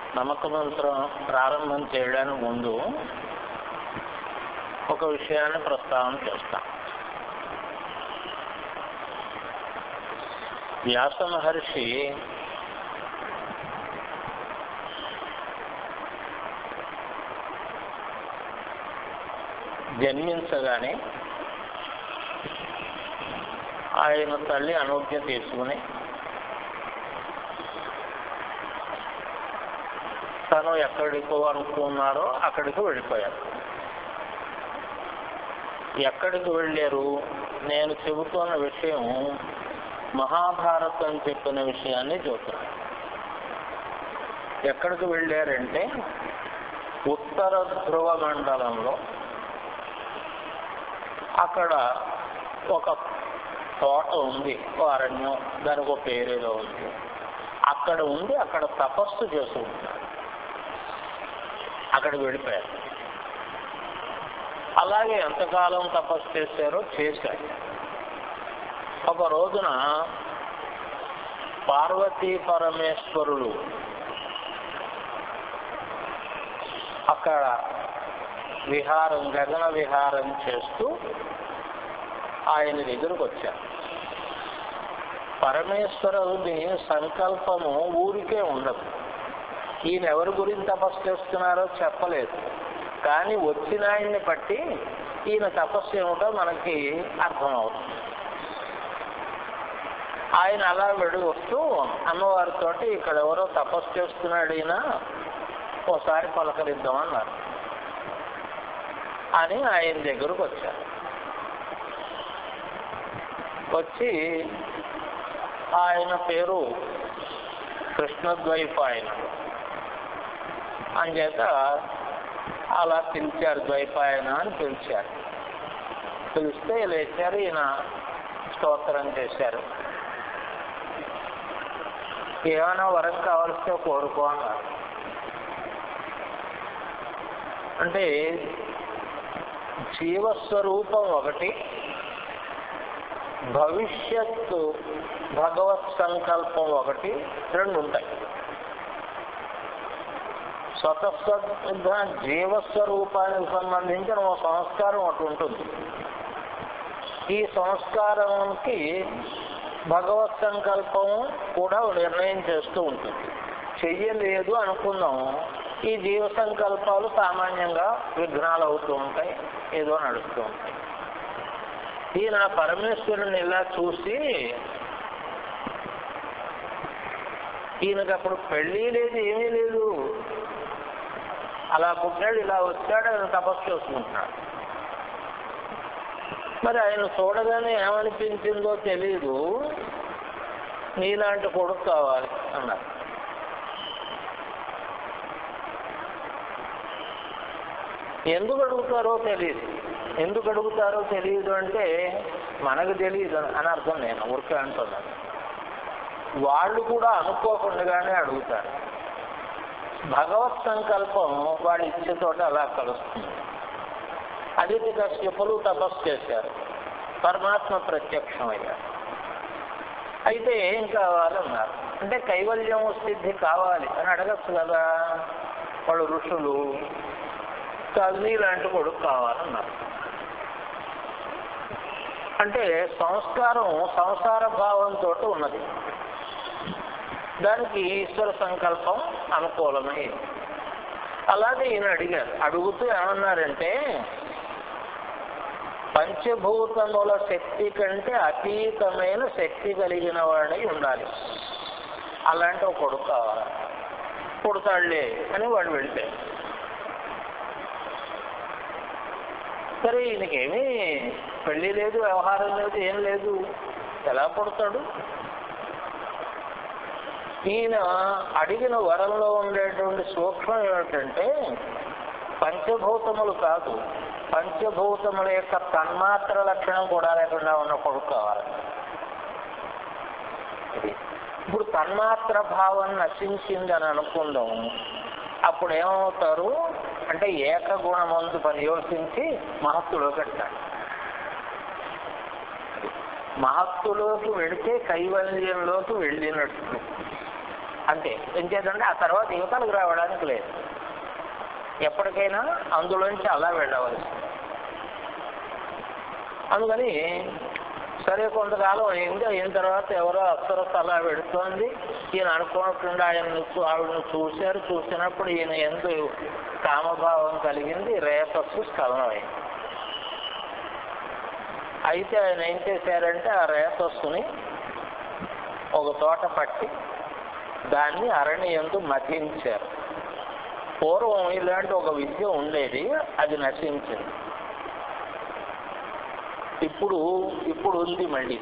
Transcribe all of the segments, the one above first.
నమ్మక మంత్రం ప్రారంభం చేయడానికి ముందు ఒక విషయాన్ని ప్రస్తావన చేస్తాం వ్యాస మహర్షి జన్మించగానే ఆయన తల్లి అనుజ్ఞ తీసుకుని తను ఎక్కడికో అనుకున్నారో అక్కడికి వెళ్ళిపోయారు ఎక్కడికి వెళ్ళారు నేను చెబుతున్న విషయం మహాభారతం చెప్పిన విషయాన్ని చెబుతున్నాను ఎక్కడికి వెళ్ళారంటే ఉత్తర ధ్రువ మండలంలో అక్కడ ఒక తోట ఉంది ఓ అరణ్యం దానికి ఒక పేరేదో ఉంది అక్కడ ఉండి అక్కడ తపస్సు చేసుకుంటున్నారు అక్కడికి వెళ్ళిపోయారు అలాగే ఎంతకాలం తపస్సు చేశారో చేశారు ఒక రోజున పార్వతీ పరమేశ్వరులు అక్కడ విహారం గగన విహారం చేస్తూ ఆయన దగ్గరకు వచ్చారు పరమేశ్వరుని సంకల్పము ఊరికే ఉండదు ఈయన ఎవరి గురించి తపస్సు చేస్తున్నారో చెప్పలేదు కానీ వచ్చిన ఆయన్ని బట్టి ఈయన తపస్సు ఏమిటో మనకి అర్థమవుతుంది ఆయన అలా వెడు వస్తూ అమ్మవారితో ఇక్కడ ఎవరో తపస్సు చేస్తున్నాడు ఈయన ఓసారి పలకరిద్దామన్నారు అని ఆయన దగ్గరకు వచ్చారు వచ్చి ఆయన పేరు కృష్ణద్వైపాయనుడు అంచేత అలా పిలిచారు ద్వైపాయన అని పిలిచారు పిలిస్తే లేచారు ఈయన స్తోత్రం చేశారు ఏమైనా వరం కావలిస్తే కోరుకో అన్నారు అంటే జీవస్వరూపం ఒకటి భవిష్యత్తు భగవత్ సంకల్పం ఒకటి రెండు ఉంటాయి స్వతస్వద్ధ జీవస్వరూపానికి సంబంధించిన ఒక సంస్కారం ఒకటి ఉంటుంది ఈ సంస్కారంకి భగవత్ సంకల్పం కూడా నిర్ణయం చేస్తూ ఉంటుంది చెయ్యలేదు అనుకుందాం ఈ జీవ సంకల్పాలు సామాన్యంగా విఘ్నాలు అవుతూ ఉంటాయి ఏదో నడుస్తూ ఉంటాయి ఈయన పరమేశ్వరుని ఇలా చూసి ఈయనకి అప్పుడు పెళ్ళి లేదు ఏమీ లేదు అలా పుట్టాడు ఇలా వచ్చాడు ఆయన తపస్సు చేసుకుంటున్నాడు మరి ఆయన చూడగానే ఏమనిపించిందో తెలీదు నీలాంటి కొడుకు కావాలి అన్నారు ఎందుకు అడుగుతారో తెలియదు ఎందుకు అడుగుతారో తెలియదు అంటే మనకు తెలియదు అని అర్థం నేను ఊరికే అంటున్నాను వాళ్ళు కూడా అనుకోకుండానే అడుగుతారు భగవత్ సంకల్పం వాళ్ళ ఇచ్చేతోటి అలా కలుస్తుంది అదితి కశ్యపులు తపస్సు చేశారు పరమాత్మ ప్రత్యక్షమయ్యారు అయితే ఏం కావాలన్నారు అంటే కైవల్యం సిద్ధి కావాలి అని అడగచ్చు కదా వాళ్ళు ఋషులు కాదు నీలాంటి కొడుకు కావాలన్నారు అంటే సంస్కారం సంసార భావంతో ఉన్నది దానికి ఈశ్వర సంకల్పం అనుకూలమే అలాగే ఈయన అడిగారు అడుగుతూ ఏమన్నారంటే పంచభూతముల శక్తి కంటే అతీతమైన శక్తి కలిగిన వాడై ఉండాలి అలాంటి ఒక కొడుకు కావాలి పుడతాడులే అని వాడు వెళ్తే సరే ఈయనకేమీ పెళ్లి లేదు వ్యవహారం లేదు ఏం లేదు ఎలా పుడతాడు ఈయన అడిగిన వరంలో ఉండేటువంటి సూక్ష్మం ఏమిటంటే పంచభూతములు కాదు పంచభూతముల యొక్క తన్మాత్ర లక్షణం కూడా లేకుండా ఉన్న కొడుకు కావాలి ఇప్పుడు తన్మాత్ర భావం నశించింది అని అనుకుందాం అప్పుడు ఏమవుతారు అంటే ఏకగుణమందు పర్యోసించి మహత్తులోకి వెళ్తాడు మహత్తులోకి వెళితే కైవల్యంలోకి వెళ్ళినట్లు అంతే ఎంచేతంటే ఆ తర్వాత యువతలకు రావడానికి లేదు ఎప్పటికైనా అందులోంచి అలా వెళ్ళవలసి అందుకని సరే కొంతకాలం అయింది అయిన తర్వాత ఎవరో అప్సరస్ అలా పెడుతోంది ఈయన అనుకోకుండా ఆయన ఆవిడను చూశారు చూసినప్పుడు ఈయన ఎందు కామభావం కలిగింది రేపస్సు స్ఖలనమైంది అయితే ఆయన ఏం చేశారంటే ఆ రేపస్సుని ఒక తోట పట్టి దాన్ని అరణ్యందు మతించారు పూర్వం ఇలాంటి ఒక విద్య ఉండేది అది నశించింది ఇప్పుడు ఇప్పుడు ఉంది మళ్ళీ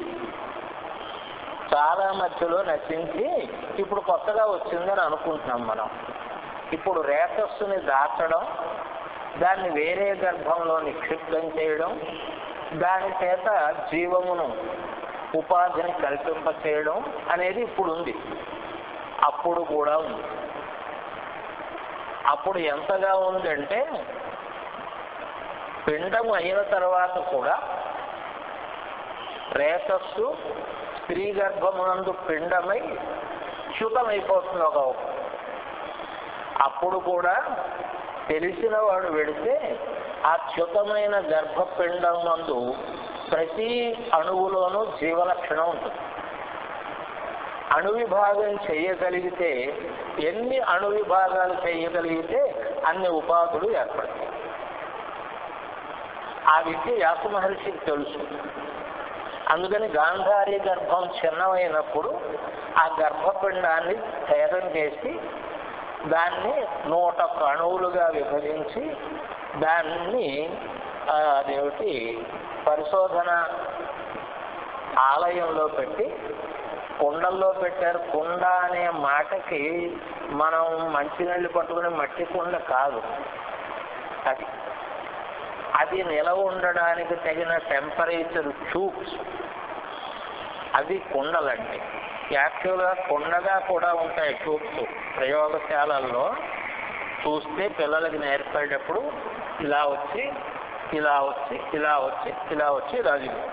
చాలా మధ్యలో నశించి ఇప్పుడు కొత్తగా వచ్చిందని అనుకుంటున్నాం మనం ఇప్పుడు రేతస్సుని దాచడం దాన్ని వేరే గర్భంలో నిక్షిప్తం చేయడం దాని చేత జీవమును ఉపాధిని కల్పింప చేయడం అనేది ఇప్పుడు ఉంది అప్పుడు కూడా ఉంది అప్పుడు ఎంతగా ఉందంటే పిండం అయిన తర్వాత కూడా రేతస్సు స్త్రీ గర్భమునందు పిండమై చ్యుతమైపోతుంది ఒక అప్పుడు కూడా తెలిసిన వాడు వెడితే ఆ చ్యుతమైన గర్భపిండం నందు ప్రతి అణువులోనూ జీవలక్షణం ఉంటుంది అణు విభాగం చేయగలిగితే ఎన్ని అణు విభాగాలు చేయగలిగితే అన్ని ఉపాధులు ఏర్పడతాయి ఆ విద్య వ్యాస మహర్షికి తెలుసు అందుకని గాంధారి గర్భం చిన్నమైనప్పుడు ఆ గర్భపిండాన్ని ఛేదం చేసి దాన్ని నూట అణువులుగా విభజించి దాన్ని ఆ, అదేమిటి పరిశోధన ఆలయంలో పెట్టి కుండల్లో పెట్టారు కుండ అనే మాటకి మనం మంచినీళ్ళు పట్టుకునే మట్టి కుండ కాదు అది అది నిలవ ఉండడానికి తగిన టెంపరేచర్ ట్యూబ్స్ అవి కుండలండి యాక్చువల్గా కుండగా కూడా ఉంటాయి ట్యూబ్స్ ప్రయోగశాలల్లో చూస్తే పిల్లలకి నేర్పేటప్పుడు ఇలా వచ్చి ఇలా వచ్చి ఇలా వచ్చి ఇలా వచ్చి ఇలా దిగుతుంది.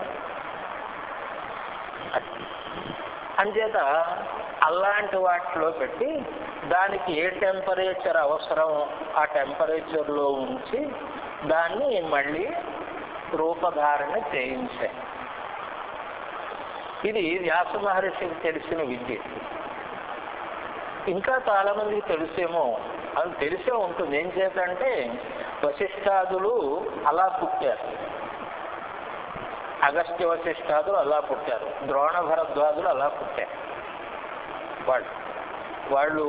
అది. అంచేత అలాంటి వాటిలో పెట్టి దానికి ఏ టెంపరేచర్ అవసరం ఆ టెంపరేచర్లో ఉంచి దాన్ని మళ్ళీ రూపధారణ చేయించాయి ఇది వ్యాస మహర్షికి తెలిసిన విద్య ఇంకా చాలా మందికి తెలిసేమో అది తెలిసే ఉంటుంది ఏం చేతంటే వశిష్ఠాదులు అలా పుట్టారు అగస్త్య వశిష్ఠాదులు అలా పుట్టారు ద్రోణ భరద్వాజులు అలా పుట్టారు వాళ్ళు వాళ్ళు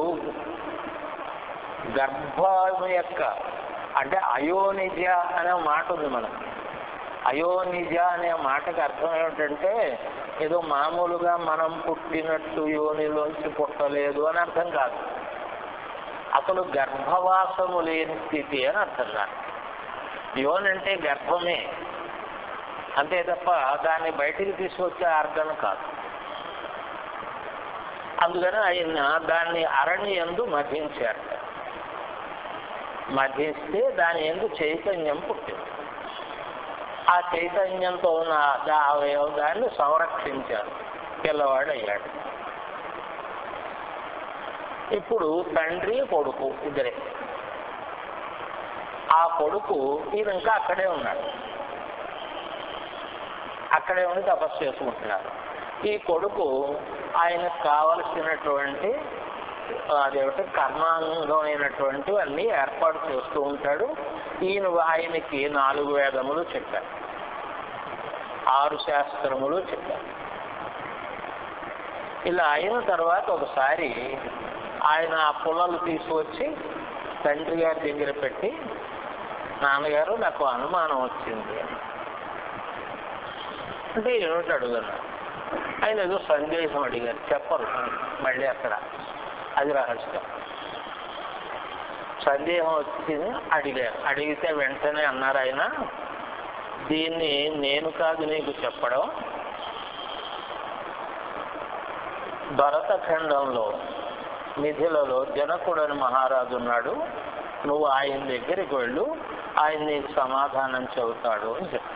గర్భం యొక్క అంటే అయోనిజ అనే మాట ఉంది మనకు అయోనిజ అనే మాటకి అర్థం ఏమిటంటే ఏదో మామూలుగా మనం పుట్టినట్టు యోనిలోంచి పుట్టలేదు అని అర్థం కాదు అసలు గర్భవాసము లేని స్థితి అని అర్థం కాదు యోని అంటే గర్భమే అంతే తప్ప దాన్ని బయటికి తీసుకొచ్చే అర్థం కాదు అందుకని ఆయన దాన్ని అరణ్యందు మధించారు మధిస్తే దాని ఎందు చైతన్యం పుట్టింది ఆ చైతన్యంతో ఉన్న ఆ అవయవాన్ని సంరక్షించారు పిల్లవాడు అయ్యాడు ఇప్పుడు తండ్రి కొడుకు ఇద్దరే ఆ కొడుకు ఈయన ఇంకా అక్కడే ఉన్నాడు అక్కడే ఉండి తపస్సు చేసుకుంటున్నారు ఈ కొడుకు ఆయనకు కావలసినటువంటి అదేమిటి కర్మాంగమైనటువంటి అన్ని ఏర్పాటు చేస్తూ ఉంటాడు ఈయన ఆయనకి నాలుగు వేదములు చెప్పారు ఆరు శాస్త్రములు చెప్పారు ఇలా అయిన తర్వాత ఒకసారి ఆయన ఆ పుల్లలు తీసుకొచ్చి తండ్రి గారి దగ్గర పెట్టి నాన్నగారు నాకు అనుమానం వచ్చింది అంటే ఏమిటి అడుగున్నారు ఆయన ఏదో సందేశం అడిగారు చెప్పరు మళ్ళీ అక్కడ అది రహస్యం సందేహం వచ్చింది అడిగారు అడిగితే వెంటనే అన్నారు ఆయన దీన్ని నేను కాదు నీకు చెప్పడం భరతఖండంలో నిధులలో జనకుడని మహారాజు ఉన్నాడు నువ్వు ఆయన దగ్గరికి వెళ్ళు ఆయన నీకు సమాధానం చెబుతాడు అని చెప్పాడు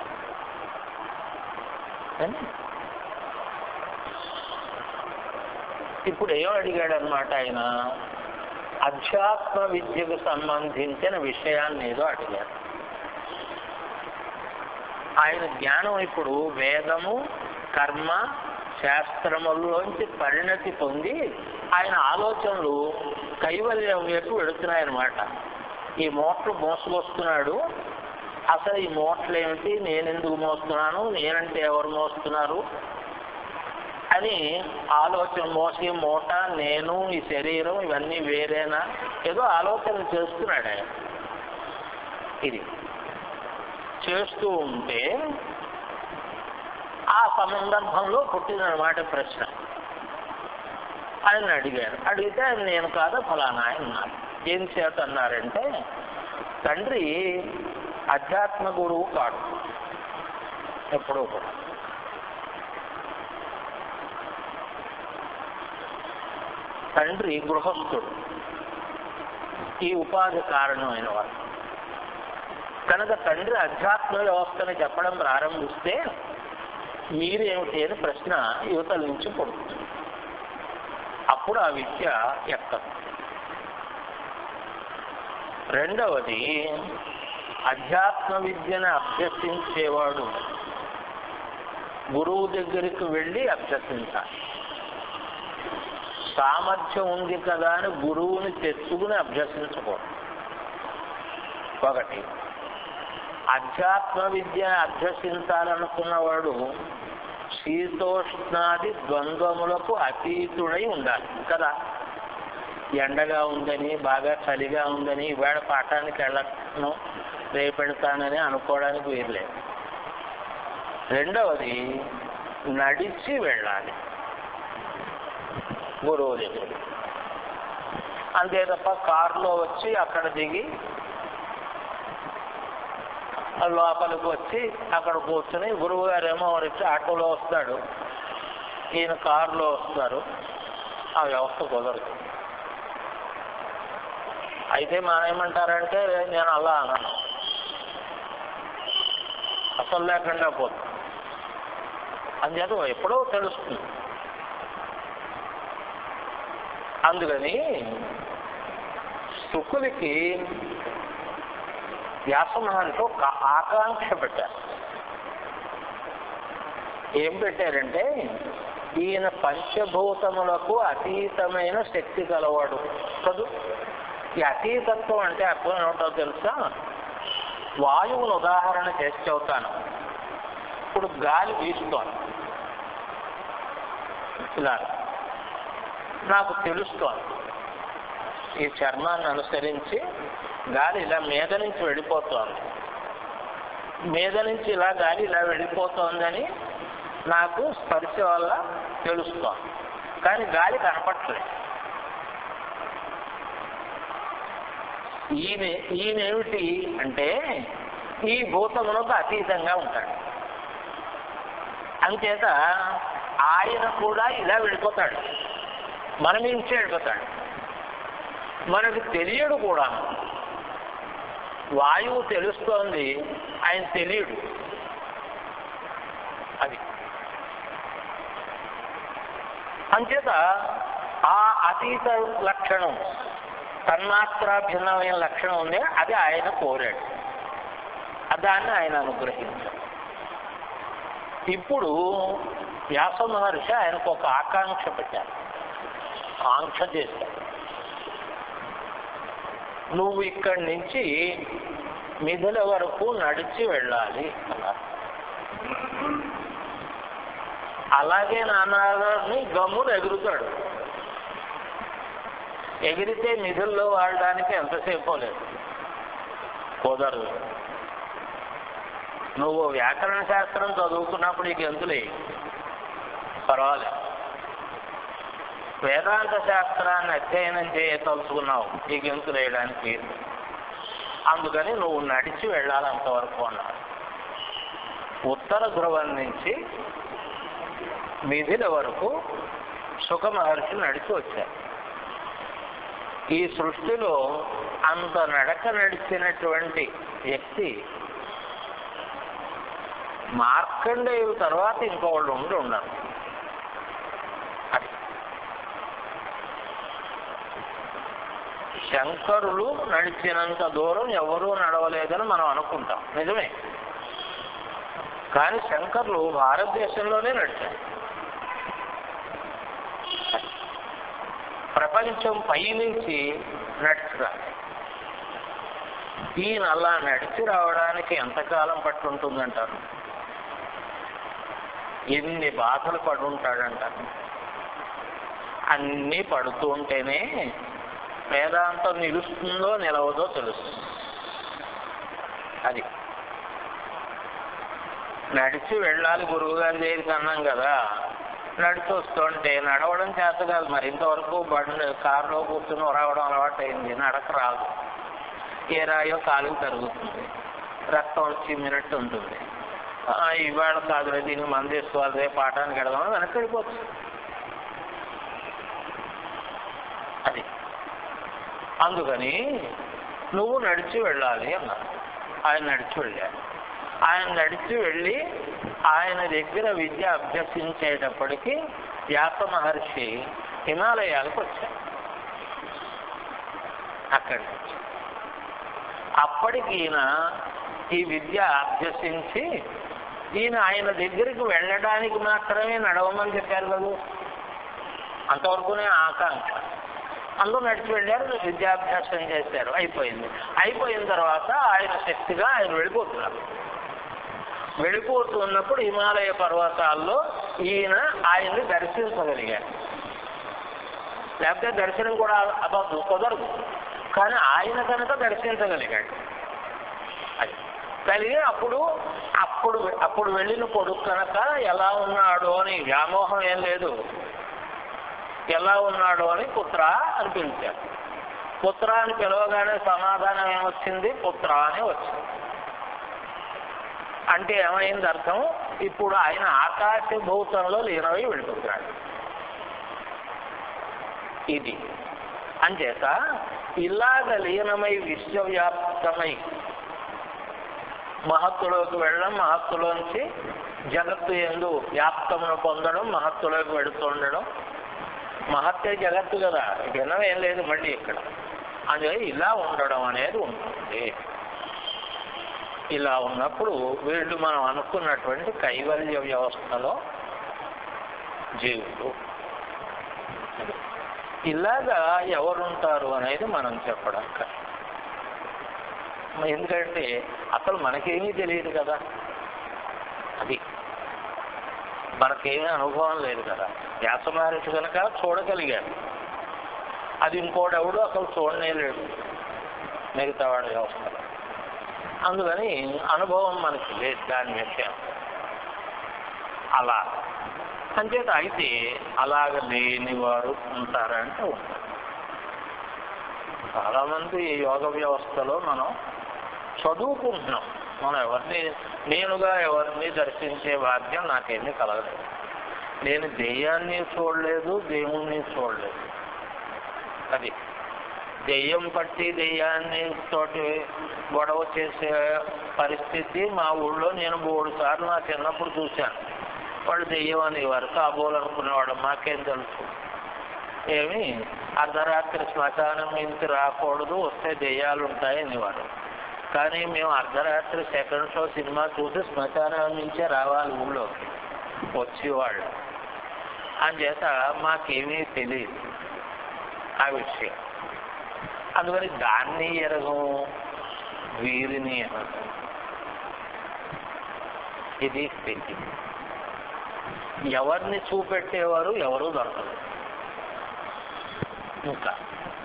ఇప్పుడు ఏం అడిగాడు అనమాట ఆయన అధ్యాత్మ విద్యకు సంబంధించిన విషయాన్ని ఏదో అడిగాడు ఆయన జ్ఞానం ఇప్పుడు వేదము కర్మ శాస్త్రముల్లోంచి పరిణతి పొంది ఆయన ఆలోచనలు కైవల్యం వైపు వెళుతున్నాయన్నమాట ఈ మోట్లు మోసుకొస్తున్నాడు అసలు ఈ మోట్లు ఏమిటి నేనెందుకు మోస్తున్నాను నేనంటే ఎవరు మోస్తున్నారు అని ఆలోచన మోసే మూట నేను ఈ శరీరం ఇవన్నీ వేరేనా ఏదో ఆలోచన చేస్తున్నాడు ఆయన ఇది చేస్తూ ఉంటే ఆ సందర్భంలో పుట్టినమాట ప్రశ్న ఆయన అడిగారు అడిగితే ఆయన నేను కాదా ఫలానా ఆయన అన్నారు ఏం చేత అన్నారంటే తండ్రి అధ్యాత్మ గురువు కాడు ఎప్పుడూ కూడా తండ్రి గృహస్థుడు ఈ ఉపాధి కారణమైన వాడు కనుక తండ్రి అధ్యాత్మ వ్యవస్థని చెప్పడం ప్రారంభిస్తే మీరేమిటి అని ప్రశ్న యువతల నుంచి పుడుతుంది అప్పుడు ఆ విద్య ఎక్కదు రెండవది అధ్యాత్మ విద్యను అభ్యసించేవాడు గురువు దగ్గరికి వెళ్ళి అభ్యసించాలి సామర్థ్యం ఉంది కదా అని గురువుని తెచ్చుకుని అభ్యసించకూడదు ఒకటి అధ్యాత్మ విద్య అభ్యసించాలనుకున్నవాడు శీతోష్ణాది ద్వంద్వములకు అతీతుడై ఉండాలి కదా ఎండగా ఉందని బాగా చలిగా ఉందని ఇవాళ పాఠానికి వెళ్ళను రేపెడతానని అనుకోవడానికి వీరలేదు రెండవది నడిచి వెళ్ళాలి గురువు దగ్గర అంతే తప్ప కారులో వచ్చి అక్కడ దిగి లోపలికి వచ్చి అక్కడ కూర్చుని గురువు గారేమో వచ్చి ఆటోలో వస్తాడు ఈయన కారులో వస్తారు ఆ వ్యవస్థ కుదరదు అయితే మానేమంటారంటే నేను అలా అన్నాను అసలు లేకుండా పోతుంది అందుచేత ఎప్పుడో తెలుస్తుంది అందుకని శుకులకి వ్యాసమహంతో ఒక ఆకాంక్ష పెట్టారు ఏం పెట్టారంటే ఈయన పంచభూతములకు అతీతమైన శక్తి కలవాడు కదూ ఈ అతీతత్వం అంటే అర్థం ఏమిటో తెలుసా వాయువును ఉదాహరణ చేసి చెబుతాను ఇప్పుడు గాలి వీస్తోంది ఇలా నాకు తెలుస్తోంది ఈ చర్మాన్ని అనుసరించి గాలి ఇలా మీద నుంచి వెళ్ళిపోతోంది మీద నుంచి ఇలా గాలి ఇలా వెళ్ళిపోతోందని నాకు స్పర్శ వల్ల తెలుస్తోంది కానీ గాలి కనపట్లేదు ఈయన ఈయనేమిటి అంటే ఈ భూతమునకు అతీతంగా ఉంటాడు అంచేత ఆయన కూడా ఇలా వెళ్ళిపోతాడు మనం ఇంచే వెళ్ళిపోతాడు మనకు తెలియడు కూడా వాయువు తెలుస్తోంది ఆయన తెలియడు అది అంచేత ఆ అతీత లక్షణం తన్మాత్రా భిన్నమైన లక్షణం ఉంది అది ఆయన కోరాడు దాన్ని ఆయన అనుగ్రహించాడు ఇప్పుడు వ్యాస మహర్షి ఆయనకు ఒక ఆకాంక్ష పెట్టారు ఆంక్ష చేశాడు నువ్వు ఇక్కడి నుంచి మిథుల వరకు నడిచి వెళ్ళాలి అన్నారు అలాగే నాన్నగారిని గమ్మును ఎగురుతాడు ఎగిరితే నిధుల్లో వాడడానికి ఎంతసేపు లేదు కుదరదు నువ్వు వ్యాకరణ శాస్త్రం చదువుకున్నప్పుడు నీకు ఎంతులే పర్వాలేదు వేదాంత శాస్త్రాన్ని అధ్యయనం చేయదలుచుకున్నావు ఈ గెంతులు వేయడానికి అందుకని నువ్వు నడిచి వెళ్ళాలి అంతవరకు అన్నారు ఉత్తర ధ్రువం నుంచి మిథిల వరకు సుఖ మహర్షి నడిచి వచ్చారు ఈ సృష్టిలో అంత నడక నడిచినటువంటి వ్యక్తి మార్కండేయుల తర్వాత ఇంకోళ్ళు ఉండి ఉండరు అది శంకరులు నడిచినంత దూరం ఎవరూ నడవలేదని మనం అనుకుంటాం నిజమే కానీ శంకర్లు భారతదేశంలోనే నడిచారు ప్రపంచం పై నుంచి నడిచిరాలి ఈయన అలా నడిచి రావడానికి ఎంతకాలం పట్టుంటుందంటారు ఎన్ని బాధలు పడుంటాడంటారు అన్నీ పడుతూ ఉంటేనే వేదాంతం నిలుస్తుందో నిలవదో తెలుస్తుంది అది నడిచి వెళ్ళాలి గురువు గారి దగ్గరికి అన్నాం కదా నడిచి వస్తుంటే నడవడం చేత కాదు మరి ఇంతవరకు బండి కారులో కూర్చుని రావడం అలవాటు అయింది నడక రాదు ఏ రాయో కాలుకి తరుగుతుంది రక్తం వచ్చి మినట్టు ఉంటుంది ఆ, ఇవాళ కాదులే దీనికి మంది వేసుకోవాలి రేపు పాఠానికి వెడదామని వెనక్కి వెళ్ళిపోతుంది అది అందుకని నువ్వు నడిచి వెళ్ళాలి అన్నారు ఆయన నడిచి వెళ్ళాడు ఆయన నడిచి వెళ్ళి ఆయన దగ్గర విద్య అభ్యసించేటప్పటికి వ్యాస మహర్షి హిమాలయాలకు వచ్చారు అక్కడి నుంచి అప్పటికి ఈయన ఈ విద్య అభ్యసించి ఈయన ఆయన దగ్గరికి వెళ్ళడానికి మాత్రమే నడవమని చెప్పారు కదా అంతవరకునే ఆకాంక్ష అందులో నడిచి వెళ్ళారు విద్యాభ్యాసం చేశారు అయిపోయింది అయిపోయిన తర్వాత ఆయన శక్తిగా ఆయన వెళ్ళిపోతున్నారు వెళ్ళిపోతున్నప్పుడు హిమాలయ పర్వతాల్లో ఈయన ఆయన్ని దర్శించగలిగారు లేకపోతే దర్శనం కూడా అబద్ధం కుదరదు కానీ ఆయన కనుక దర్శించగలిగాడు అది కలిగి అప్పుడు అప్పుడు అప్పుడు వెళ్ళిన కొడుకు కనుక ఎలా ఉన్నాడు అని వ్యామోహం ఏం లేదు ఎలా ఉన్నాడు అని పుత్ర అని పిలిచారు పుత్ర అని పిలవగానే సమాధానం ఏమొచ్చింది పుత్ర అని వచ్చింది అంటే ఏమైంది అర్థం ఇప్పుడు ఆయన ఆకాశ భూతంలో లీనమై వెళ్ళిపోతున్నాడు ఇది అంచేత ఇలాగ లీనమై విశ్వవ్యాప్తమై మహత్తులోకి వెళ్ళడం మహత్తులోంచి జగత్తు ఎందు వ్యాప్తమును పొందడం మహత్తులోకి వెళుతుండడం మహత్తే జగత్తు కదా భిన్నం ఏం లేదు మళ్ళీ ఇక్కడ అందుకే ఇలా ఉండడం అనేది ఉంటుంది ఇలా ఉన్నప్పుడు వీళ్ళు మనం అనుకున్నటువంటి కైవల్య వ్యవస్థలో జీవులు ఇలాగా ఎవరుంటారు అనేది మనం చెప్పడం కష్టం. ఎందుకంటే అసలు మనకేమీ తెలియదు కదా అది మనకేమీ అనుభవం లేదు కదా వ్యాస మహర్షి కనుక చూడగలిగాడు అది ఇంకోడెవడు అసలు చూడనే లేడు మిగతా వాడి వ్యవస్థలో అందుకని అనుభవం మనకి లేదు దాని విషయం అలా అంచేత అయితే అలాగ లేని వారు ఉంటారంటే ఉంటారు చాలా మంది ఈ యోగ వ్యవస్థలో మనం చదువుకుంటున్నాం మనం ఎవరిని నేనుగా ఎవరిని దర్శించే భాగ్యం నాకేమీ కలగలేదు నేను దెయ్యాన్ని చూడలేదు దేవుణ్ణి చూడలేదు అది దెయ్యం పట్టి దెయ్యాన్ని తోటి గొడవ చేసే పరిస్థితి మా ఊళ్ళో నేను మూడు సార్లు నా చిన్నప్పుడు చూశాను వాళ్ళు దెయ్యం అనేవారు కాబోలనుకునేవాడు మాకేం తెలుసు ఏమి అర్ధరాత్రి శ్మశానం నుంచి రాకూడదు వస్తే దెయ్యాలు ఉంటాయి అనేవారు కానీ మేము అర్ధరాత్రి సెకండ్ షో సినిమా చూసి శ్మశానం నుంచే రావాలి ఊళ్ళోకి వచ్చేవాళ్ళు అంచేత మాకేమీ తెలియదు ఆ విషయం అందుకని దాన్ని ఎరగం వీరిని ఎరగం ఇది స్థితి ఎవరిని చూపెట్టేవారు ఎవరు దొరకరు ఇంకా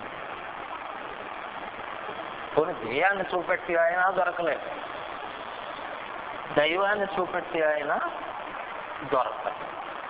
కొన్ని దెయ్యాన్ని చూపెట్టి ఆయన దొరకలేదు దైవాన్ని చూపెట్టి ఆయన దొరకదు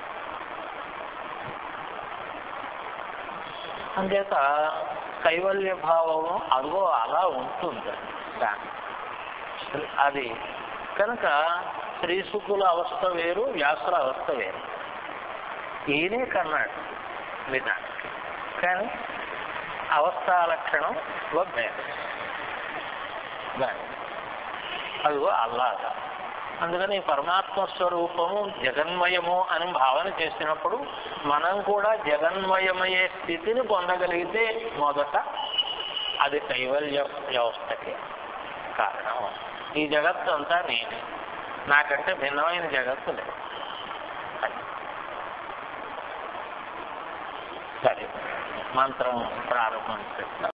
అంచేత కైవల్య భావము అదిగో అలా ఉంటుంది దాని అది కనుక శ్రీశుకుల అవస్థ వేరు వ్యాసుల అవస్థ వేరు ఈయనే కన్నాడు విధానికి కానీ అవస్థా లక్షణం భేదం దాని అదిగో అల్లాగా అందుకని పరమాత్మ స్వరూపము జగన్మయము అని భావన చేసినప్పుడు మనం కూడా జగన్మయమయ్యే స్థితిని పొందగలిగితే మొదట అది కైవల్య వ్యవస్థకి కారణం ఈ జగత్తు అంతా నేనే నాకంటే భిన్నమైన జగత్తు లేదు అది. సరే మంత్రం ప్రారంభం చేస్తాం